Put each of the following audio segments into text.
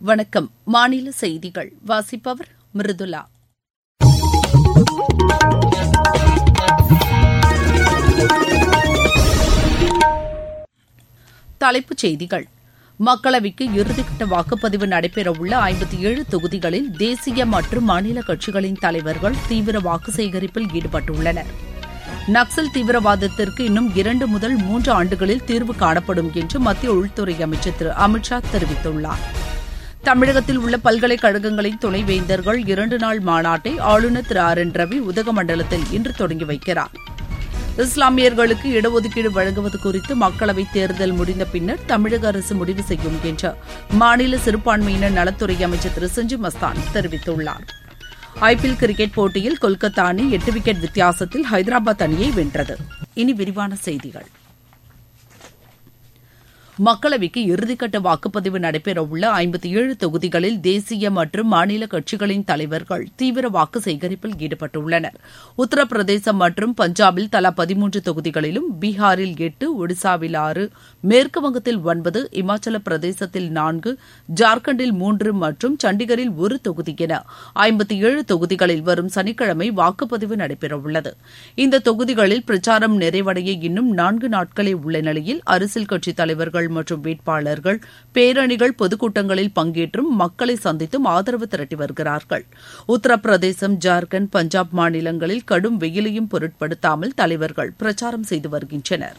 வணக்கம் மாநில செய்திகள் வாசிப்பவர் மிருதுலா தலைப்புச் செய்திகள் மக்களவைக்கு இறுதிக்கட்ட வாக்குப்பதிவு நடைபெறவுள்ள ஐம்பத்தி ஏழு தொகுதிகளில் தேசிய மற்றும் மாநில கட்சிகளின் தலைவர்கள் தீவிர வாக்கு சேகரிப்பில் ஈடுபட்டுள்ளனர் நக்சல் தீவிரவாதத்திற்கு இன்னும் இரண்டு முதல் மூன்று ஆண்டுகளில் தீர்வு காணப்படும் என்று மத்திய உள்துறை அமைச்சர் திரு அமித் ஷா தெரிவித்துள்ளார் தமிழகத்தில் உள்ள பல்கலைக்கழகங்களின் துணைவேந்தர்கள் இரண்டு நாள் மாநாட்டை ஆளுநர் திரு ஆர் என் ரவி உதகமண்டலத்தில் இன்று தொடங்கி வைக்கிறார் இஸ்லாமியர்களுக்கு இடஒதுக்கீடு வழங்குவது குறித்து மக்களவைத் தேர்தல் முடிந்த பின்னர் தமிழக அரசு முடிவு செய்யும் என்று மாநில சிறுபான்மையினர் நலத்துறை அமைச்சர் திரு செஞ்சி மஸ்தான் தெரிவித்துள்ளார் ஐபிஎல் கிரிக்கெட் போட்டியில் கொல்கத்தா அணி எட்டு விக்கெட் வித்தியாசத்தில் ஹைதராபாத் அணியை வென்றது இனி விரிவான செய்திகள் மக்களவைக்கு இறுதிக்கட்ட வாக்குப்பதிவு நடைபெறவுள்ள ஐம்பத்தி ஏழு தொகுதிகளில் தேசிய மற்றும் மாநில கட்சிகளின் தலைவர்கள் தீவிர வாக்கு சேகரிப்பில் ஈடுபட்டுள்ளனர் உத்தரப்பிரதேசம் மற்றும் பஞ்சாபில் தலா பதிமூன்று தொகுதிகளிலும் பீகாரில் எட்டு ஒடிசாவில் ஆறு மேற்குவங்கத்தில் ஒன்பது இமாச்சல பிரதேசத்தில் நான்கு ஜார்க்கண்டில் மூன்று மற்றும் சண்டிகரில் ஒரு தொகுதி என ஐம்பத்தி ஏழு தொகுதிகளில் வரும் சனிக்கிழமை வாக்குப்பதிவு நடைபெறவுள்ளது இந்த தொகுதிகளில் பிரச்சாரம் நிறைவடைய இன்னும் நான்கு நாட்களே உள்ள நிலையில் அரசியல் கட்சித் தலைவர்கள் மற்றும் வேட்பாளர்கள் பேரணிகள் பொதுக்கூட்டங்களில் பங்கேற்றும் மக்களை சந்தித்தும் ஆதரவு திரட்டி வருகிறார்கள் உத்தரப்பிரதேசம் ஜார்க்கண்ட் பஞ்சாப் மாநிலங்களில் கடும் வெயிலையும் பொருட்படுத்தாமல் தலைவர்கள் பிரச்சாரம் செய்து வருகின்றனர்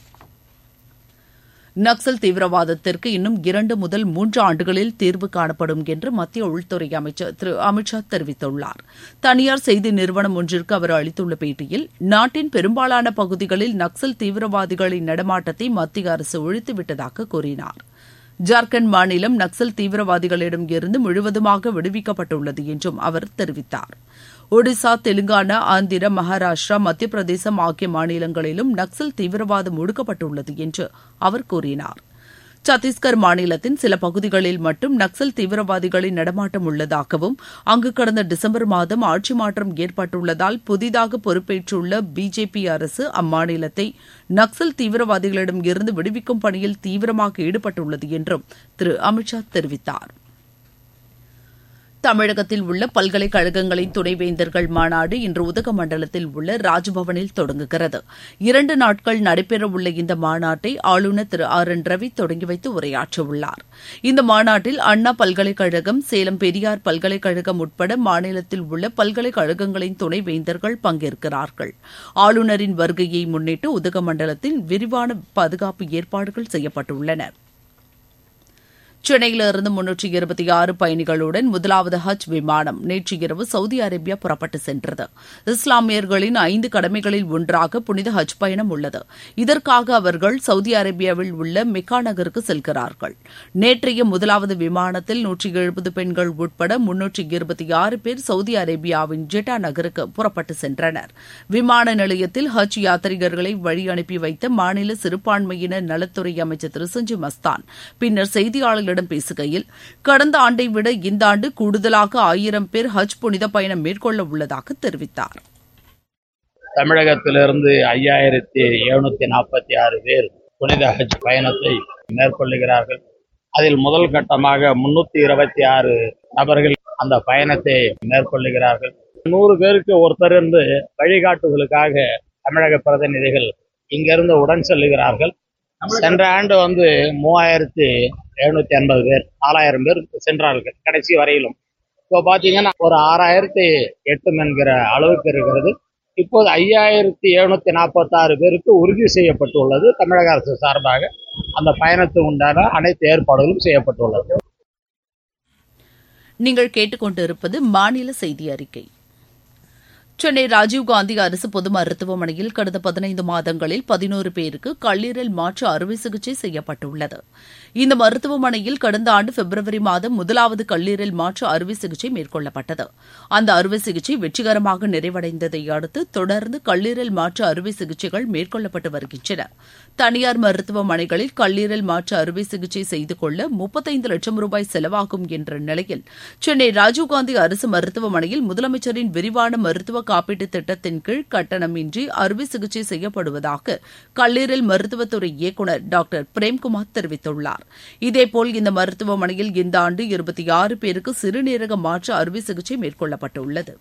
நக்சல் தீவிரவாதத்திற்கு இன்னும் இரண்டு முதல் மூன்று ஆண்டுகளில் தீர்வு காணப்படும் என்று மத்திய உள்துறை அமைச்சர் திரு அமித் ஷா தெரிவித்துள்ளார் தனியார் செய்தி நிறுவனம் ஒன்றிற்கு அவர் அளித்துள்ள பேட்டியில் நாட்டின் பெரும்பாலான பகுதிகளில் நக்சல் தீவிரவாதிகளின் நடமாட்டத்தை மத்திய அரசு ஒழித்துவிட்டதாக கூறினார் ஜார்க்கண்ட் மாநிலம் நக்சல் தீவிரவாதிகளிடம் இருந்து முழுவதுமாக விடுவிக்கப்பட்டுள்ளது என்றும் அவர் தெரிவித்தார் ஒடிசா தெலுங்கானா ஆந்திர மகாராஷ்டிரா மத்திய பிரதேசம் ஆகிய மாநிலங்களிலும் நக்சல் தீவிரவாதம் ஒடுக்கப்பட்டுள்ளது என்று அவர் கூறினார் சத்தீஸ்கர் மாநிலத்தின் சில பகுதிகளில் மட்டும் நக்சல் தீவிரவாதிகளின் நடமாட்டம் உள்ளதாகவும் அங்கு கடந்த டிசம்பர் மாதம் ஆட்சி மாற்றம் ஏற்பட்டுள்ளதால் புதிதாக பொறுப்பேற்றுள்ள பிஜேபி அரசு அம்மாநிலத்தை நக்சல் தீவிரவாதிகளிடம் இருந்து விடுவிக்கும் பணியில் தீவிரமாக ஈடுபட்டுள்ளது என்றும் திரு அமித் ஷா தெரிவித்தார் தமிழகத்தில் உள்ள பல்கலைக்கழகங்களின் துணைவேந்தர்கள் மாநாடு இன்று உதகமண்டலத்தில் உள்ள ராஜ்பவனில் தொடங்குகிறது இரண்டு நாட்கள் நடைபெறவுள்ள இந்த மாநாட்டை ஆளுநர் திரு ஆர் என் ரவி தொடங்கி வைத்து உரையாற்றவுள்ளார் இந்த மாநாட்டில் அண்ணா பல்கலைக்கழகம் சேலம் பெரியார் பல்கலைக்கழகம் உட்பட மாநிலத்தில் உள்ள பல்கலைக்கழகங்களின் துணைவேந்தர்கள் பங்கேற்கிறார்கள் ஆளுநரின் வருகையை முன்னிட்டு உதகமண்டலத்தில் விரிவான பாதுகாப்பு ஏற்பாடுகள் செய்யப்பட்டுள்ளன சென்னையிலிருந்து முன்னூற்றி இருபத்தி ஆறு பயணிகளுடன் முதலாவது ஹஜ் விமானம் நேற்று இரவு சவுதி அரேபியா புறப்பட்டு சென்றது இஸ்லாமியர்களின் ஐந்து கடமைகளில் ஒன்றாக புனித ஹஜ் பயணம் உள்ளது இதற்காக அவர்கள் சவுதி அரேபியாவில் உள்ள மெக்கா நகருக்கு செல்கிறார்கள் நேற்றைய முதலாவது விமானத்தில் நூற்றி எழுபது பெண்கள் உட்பட முன்னூற்றி இருபத்தி ஆறு பேர் சவுதி அரேபியாவின் ஜெட்டா நகருக்கு புறப்பட்டு சென்றனர் விமான நிலையத்தில் ஹஜ் யாத்ரிகர்களை வழி அனுப்பி வைத்த மாநில சிறுபான்மையினர் நலத்துறை அமைச்சர் திரு சஞ்சு மஸ்தான் பின்னர் செய்தியாளர்கள் செய்தியாளர்களிடம் பேசுகையில் கடந்த ஆண்டை விட இந்த ஆண்டு கூடுதலாக ஆயிரம் பேர் ஹஜ் புனித பயணம் மேற்கொள்ள உள்ளதாக தெரிவித்தார் தமிழகத்திலிருந்து ஐயாயிரத்தி எழுநூத்தி நாற்பத்தி ஆறு பேர் புனித ஹஜ் பயணத்தை மேற்கொள்ளுகிறார்கள் அதில் முதல் கட்டமாக முன்னூத்தி இருபத்தி ஆறு நபர்கள் அந்த பயணத்தை மேற்கொள்ளுகிறார்கள் நூறு பேருக்கு ஒருத்தர் இருந்து வழிகாட்டுதலுக்காக தமிழக பிரதிநிதிகள் இங்கிருந்து உடன் செல்லுகிறார்கள் சென்ற ஆண்டு வந்து மூவாயிரத்தி எழுநூத்தி ஐம்பது பேர் நாலாயிரம் பேர் சென்றார்கள் கடைசி வரையிலும் இப்போ பார்த்தீங்கன்னா ஒரு ஆறாயிரத்தி எட்டும் என்கிற அளவுக்கு இருக்கிறது இப்போது ஐயாயிரத்தி எழுநூத்தி நாற்பத்தாறு பேருக்கு உறுதி செய்யப்பட்டுள்ளது தமிழக அரசு சார்பாக அந்த பயணத்துக்கு உண்டான அனைத்து ஏற்பாடுகளும் செய்யப்பட்டுள்ளது நீங்கள் கேட்டுக்கொண்டிருப்பது மாநில செய்தி அறிக்கை சென்னை ராஜீவ்காந்தி அரசு பொது மருத்துவமனையில் கடந்த பதினைந்து மாதங்களில் பதினோரு பேருக்கு கல்லீரல் மாற்று அறுவை சிகிச்சை செய்யப்பட்டுள்ளது இந்த மருத்துவமனையில் கடந்த ஆண்டு பிப்ரவரி மாதம் முதலாவது கல்லீரல் மாற்று அறுவை சிகிச்சை மேற்கொள்ளப்பட்டது அந்த அறுவை சிகிச்சை வெற்றிகரமாக நிறைவடைந்ததை அடுத்து தொடர்ந்து கல்லீரல் மாற்று அறுவை சிகிச்சைகள் மேற்கொள்ளப்பட்டு வருகின்றன தனியார் மருத்துவமனைகளில் கல்லீரல் மாற்று அறுவை சிகிச்சை செய்து கொள்ள முப்பத்தைந்து லட்சம் ரூபாய் செலவாகும் என்ற நிலையில் சென்னை ராஜீவ்காந்தி அரசு மருத்துவமனையில் முதலமைச்சரின் விரிவான மருத்துவ காப்பீட்டு திட்டத்தின் கீழ் கட்டணமின்றி அறுவை சிகிச்சை செய்யப்படுவதாக கல்லீரல் மருத்துவத்துறை இயக்குநர் டாக்டர் பிரேம்குமார் தெரிவித்துள்ளார் தெரிவித்தார் இதேபோல் இந்த மருத்துவமனையில் இந்த ஆண்டு இருபத்தி ஆறு பேருக்கு சிறுநீரக மாற்று அறுவை சிகிச்சை மேற்கொள்ளப்பட்டுள்ளது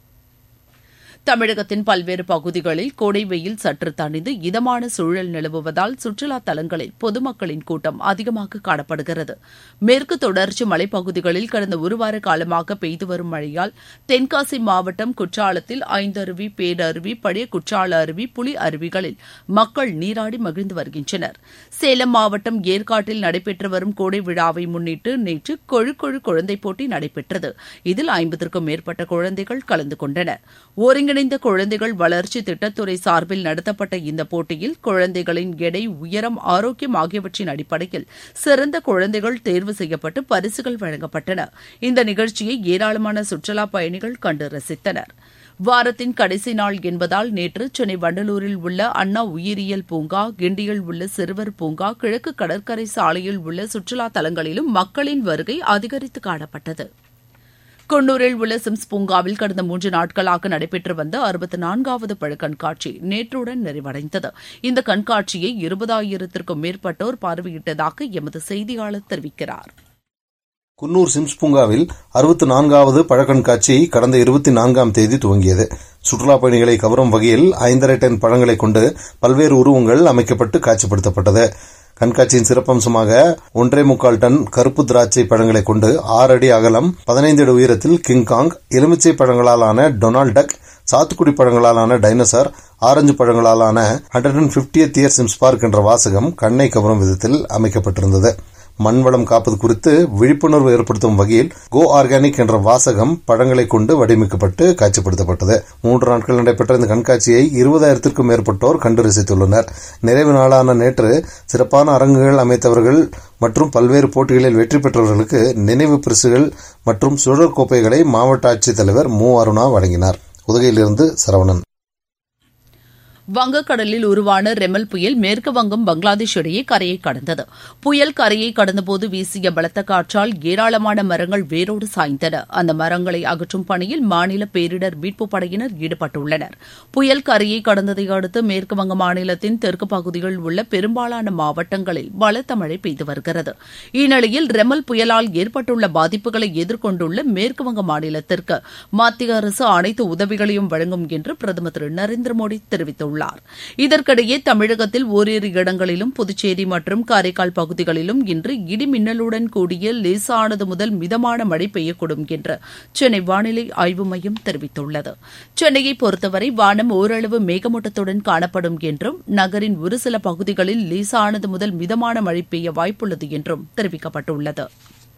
தமிழகத்தின் பல்வேறு பகுதிகளில் கோடை வெயில் சற்று தணிந்து இதமான சூழல் நிலவுவதால் சுற்றுலா தலங்களில் பொதுமக்களின் கூட்டம் அதிகமாக காணப்படுகிறது மேற்கு தொடர்ச்சி மலைப்பகுதிகளில் கடந்த ஒருவார காலமாக பெய்து வரும் மழையால் தென்காசி மாவட்டம் குற்றாலத்தில் ஐந்தருவி பேரருவி பழைய குற்றால அருவி புலி அருவிகளில் மக்கள் நீராடி மகிழ்ந்து வருகின்றனர் சேலம் மாவட்டம் ஏற்காட்டில் நடைபெற்று வரும் கோடை விழாவை முன்னிட்டு நேற்று கொழு கொழு குழந்தை போட்டி நடைபெற்றது இதில் ஐம்பதற்கும் மேற்பட்ட குழந்தைகள் கலந்து கொண்டனர் ஒருங்கிணைந்த குழந்தைகள் வளர்ச்சி திட்டத்துறை சார்பில் நடத்தப்பட்ட இந்த போட்டியில் குழந்தைகளின் எடை உயரம் ஆரோக்கியம் ஆகியவற்றின் அடிப்படையில் சிறந்த குழந்தைகள் தேர்வு செய்யப்பட்டு பரிசுகள் வழங்கப்பட்டன இந்த நிகழ்ச்சியை ஏராளமான சுற்றுலா பயணிகள் கண்டு ரசித்தனர் வாரத்தின் கடைசி நாள் என்பதால் நேற்று சென்னை வண்டலூரில் உள்ள அண்ணா உயிரியல் பூங்கா கிண்டியில் உள்ள சிறுவர் பூங்கா கிழக்கு கடற்கரை சாலையில் உள்ள சுற்றுலா தலங்களிலும் மக்களின் வருகை அதிகரித்து காணப்பட்டது குன்னூரில் உள்ள சிம்ஸ் பூங்காவில் கடந்த மூன்று நாட்களாக நடைபெற்று வந்த அறுபத்தி நான்காவது பழ கண்காட்சி நேற்றுடன் நிறைவடைந்தது இந்த கண்காட்சியை இருபதாயிரத்திற்கும் மேற்பட்டோர் பார்வையிட்டதாக எமது செய்தியாளர் தெரிவிக்கிறார் குன்னூர் சிம்ஸ் பூங்காவில் அறுபத்தி நான்காவது பழக்கண்காட்சி கடந்த இருபத்தி நான்காம் தேதி துவங்கியது சுற்றுலா பயணிகளை கவரும் வகையில் ஐந்தரை டன் பழங்களை கொண்டு பல்வேறு உருவங்கள் அமைக்கப்பட்டு காட்சிப்படுத்தப்பட்டது கண்காட்சியின் சிறப்பம்சமாக ஒன்றே முக்கால் டன் கருப்பு திராட்சை பழங்களை கொண்டு ஆறு அடி அகலம் பதினைந்து அடி உயரத்தில் கிங்காங் எலுமிச்சை பழங்களாலான டொனால்ட் டக் சாத்துக்குடி பழங்களாலான டைனோசர் ஆரஞ்சு பழங்களாலான hundred and fiftieth year Sims park என்ற வாசகம் கண்ணை கவரும் விதத்தில் அமைக்கப்பட்டிருந்தது மண்வளம் காப்பது குறித்து விழிப்புணர்வு ஏற்படுத்தும் வகையில் கோ ஆர்கானிக் என்ற வாசகம் பழங்களை கொண்டு வடிவமைக்கப்பட்டு காட்சிப்படுத்தப்பட்டது மூன்று நாட்கள் நடைபெற்ற இந்த கண்காட்சியை இருபதாயிரத்திற்கும் மேற்பட்டோர் கண்டு ரசித்துள்ளனர் நிறைவு நாளான நேற்று சிறப்பான அரங்குகள் அமைத்தவர்கள் மற்றும் பல்வேறு போட்டிகளில் வெற்றி பெற்றவர்களுக்கு நினைவு பரிசுகள் மற்றும் சுழற் கோப்பைகளை மாவட்ட ஆட்சித்தலைவர் மு அருணா வழங்கினார் உதகையிலிருந்து சரவணன் வங்கக்கடலில் உருவான ரெமல் புயல் மேற்கு வங்கம் பங்களாதேஷ் இடையே கரையை கடந்தது புயல் கரையை கடந்தபோது வீசிய பலத்த காற்றால் ஏராளமான மரங்கள் வேரோடு சாய்ந்தன அந்த மரங்களை அகற்றும் பணியில் மாநில பேரிடர் மீட்புப் படையினர் ஈடுபட்டுள்ளனர் புயல் கரையை கடந்ததை அடுத்து மேற்கு வங்க மாநிலத்தின் தெற்கு பகுதியில் உள்ள பெரும்பாலான மாவட்டங்களில் பலத்த மழை பெய்து வருகிறது இந்நிலையில் ரெமல் புயலால் ஏற்பட்டுள்ள பாதிப்புகளை எதிர்கொண்டுள்ள மேற்கு வங்க மாநிலத்திற்கு மத்திய அரசு அனைத்து உதவிகளையும் வழங்கும் என்று பிரதமர் திரு நரேந்திர மோடி தெரிவித்துள்ளார் உள்ளார் இதற்கிடையே தமிழகத்தில் ஓரிரு இடங்களிலும் புதுச்சேரி மற்றும் காரைக்கால் பகுதிகளிலும் இன்று இடி மின்னலுடன் கூடிய லேசானது முதல் மிதமான மழை பெய்யக்கூடும் என்று சென்னை வானிலை ஆய்வு மையம் தெரிவித்துள்ளது சென்னையை பொறுத்தவரை வானம் ஓரளவு மேகமூட்டத்துடன் காணப்படும் என்றும் நகரின் ஒரு சில பகுதிகளில் லேசானது முதல் மிதமான மழை பெய்ய வாய்ப்புள்ளது என்றும் தெரிவிக்கப்பட்டுள்ளது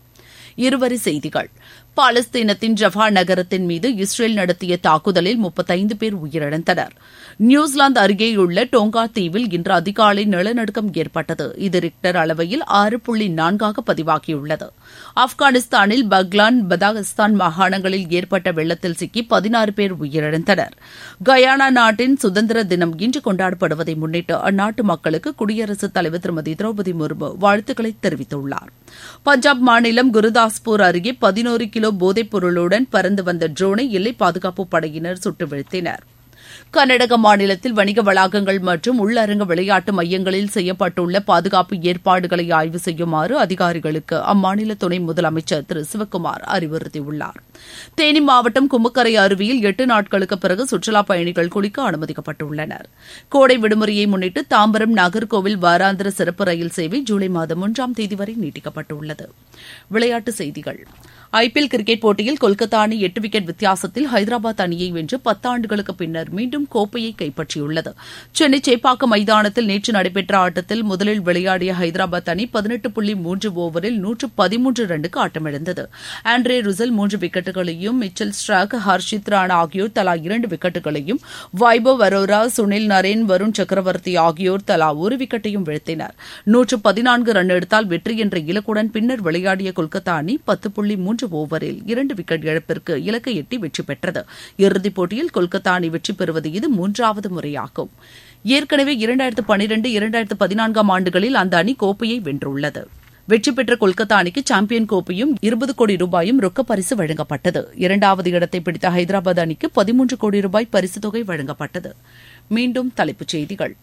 இருவரி செய்திகள் பாலஸ்தீனத்தின் ஜஃபா நகரத்தின் மீது இஸ்ரேல் நடத்திய தாக்குதலில் முப்பத்தைந்து பேர் உயிரிழந்தனர் நியூசிலாந்து அருகேயுள்ள டோங்கா தீவில் இன்று அதிகாலை நிலநடுக்கம் ஏற்பட்டது இது ரிக்டர் அளவையில் ஆறு புள்ளி நான்காக பதிவாகியுள்ளது ஆப்கானிஸ்தானில் பக்லான் பதாகஸ்தான் மாகாணங்களில் ஏற்பட்ட வெள்ளத்தில் சிக்கி பதினாறு பேர் உயிரிழந்தனர் கயானா நாட்டின் சுதந்திர தினம் இன்று கொண்டாடப்படுவதை முன்னிட்டு அந்நாட்டு மக்களுக்கு குடியரசுத் தலைவர் திருமதி திரௌபதி முர்மு வாழ்த்துக்களை தெரிவித்துள்ளார் பஞ்சாப் மாநிலம் குருதாஸ்பூர் அருகே பதினோரு கிலோ போதைப் பொருளுடன் பறந்து வந்த ட்ரோனை எல்லை பாதுகாப்பு படையினர் சுட்டு வீழ்த்தினர் கர்நாடக மாநிலத்தில் வணிக வளாகங்கள் மற்றும் உள்ளரங்க விளையாட்டு மையங்களில் செய்யப்பட்டுள்ள பாதுகாப்பு ஏற்பாடுகளை ஆய்வு செய்யுமாறு அதிகாரிகளுக்கு அம்மாநில துணை முதலமைச்சர் திரு சிவக்குமார் அறிவுறுத்தியுள்ளார் தேனி மாவட்டம் குமுக்கரை அருவியில் எட்டு நாட்களுக்கு பிறகு சுற்றுலாப் பயணிகள் குளிக்க அனுமதிக்கப்பட்டுள்ளனர் கோடை விடுமுறையை முன்னிட்டு தாம்பரம் நாகர்கோவில் வாராந்திர சிறப்பு ரயில் சேவை ஜூலை மாதம் ஒன்றாம் தேதி வரை நீட்டிக்கப்பட்டுள்ளது விளையாட்டுச் செய்திகள் ஐபிஎல் கிரிக்கெட் போட்டியில் கொல்கத்தா அணி எட்டு விக்கெட் வித்தியாசத்தில் ஹைதராபாத் அணியை வென்று பத்தாண்டுகளுக்கு பின்னர் மீண்டும் கோப்பையை கைப்பற்றியுள்ளது சென்னை சேப்பாக்கம் மைதானத்தில் நேற்று நடைபெற்ற ஆட்டத்தில் முதலில் விளையாடிய ஹைதராபாத் அணி பதினெட்டு புள்ளி மூன்று ஓவரில் நூற்று பதிமூன்று ரன்னுக்கு ஆட்டமிழந்தது ஆண்ட்ரே ருசல் மூன்று விக்கெட்டுகளையும் மிச்சல் ஸ்ட்ராக் ஹர்ஷித் ராணா ஆகியோர் தலா இரண்டு விக்கெட்டுகளையும் வைபவ் அரோரா சுனில் நரேன் வருண் சக்கரவர்த்தி ஆகியோர் தலா ஒரு விக்கெட்டையும் வீழ்த்தினர் நூற்று பதினான்கு ரன் எடுத்தால் வெற்றி என்ற இலக்குடன் பின்னர் விளையாடிய கொல்கத்தா அணி பத்து புள்ளி மூன்று ஓவரில் இரண்டு விக்கெட் இழப்பிற்கு இலக்கை எட்டி வெற்றி பெற்றது இறுதிப் போட்டியில் கொல்கத்தா அணி வெற்றி பெறுவது இது மூன்றாவது முறையாகும் ஏற்கனவே இரண்டாயிரத்து பனிரெண்டு இரண்டாயிரத்து பதினான்காம் ஆண்டுகளில் அந்த அணி கோப்பையை வென்றுள்ளது வெற்றி பெற்ற கொல்கத்தா அணிக்கு சாம்பியன் கோப்பையும் இருபது கோடி ரூபாயும் ரொக்க பரிசு வழங்கப்பட்டது இரண்டாவது இடத்தை பிடித்த ஹைதராபாத் அணிக்கு பதிமூன்று கோடி ரூபாய் பரிசுத் தொகை வழங்கப்பட்டது மீண்டும் தலைப்புச் செய்திகள்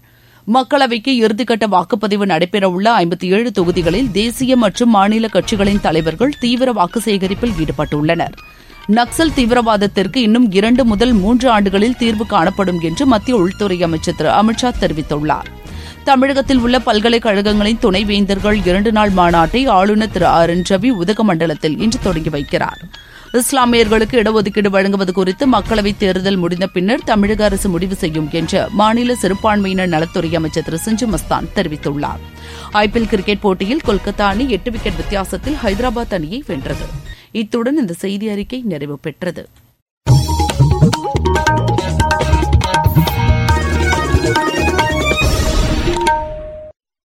மக்களவைக்கு இறுதிக்கட்ட வாக்குப்பதிவு நடைபெறவுள்ள ஐம்பத்தி ஏழு தொகுதிகளில் தேசிய மற்றும் மாநில கட்சிகளின் தலைவர்கள் தீவிர வாக்கு சேகரிப்பில் ஈடுபட்டுள்ளனர் நக்சல் தீவிரவாதத்திற்கு இன்னும் இரண்டு முதல் மூன்று ஆண்டுகளில் தீர்வு காணப்படும் என்று மத்திய உள்துறை அமைச்சர் திரு அமித்ஷா தெரிவித்துள்ளார் தமிழகத்தில் உள்ள பல்கலைக்கழகங்களின் துணைவேந்தர்கள் இரண்டு நாள் மாநாட்டை ஆளுநர் திரு ஆர் என் ரவி உதகமண்டலத்தில் இன்று தொடங்கி வைக்கிறார் இஸ்லாமியர்களுக்கு இடஒதுக்கீடு வழங்குவது குறித்து மக்களவைத் தேர்தல் முடிந்த பின்னர் தமிழக அரசு முடிவு செய்யும் என்று மாநில சிறுபான்மையினர் நலத்துறை அமைச்சர் திரு சிஞ்சு மஸ்தான் தெரிவித்துள்ளார் ஐபிஎல் கிரிக்கெட் போட்டியில் கொல்கத்தா அணி எட்டு விக்கெட் வித்தியாசத்தில் ஹைதராபாத் அணியை வென்றது இத்துடன் இந்த செய்தி அறிக்கை நிறைவு பெற்றது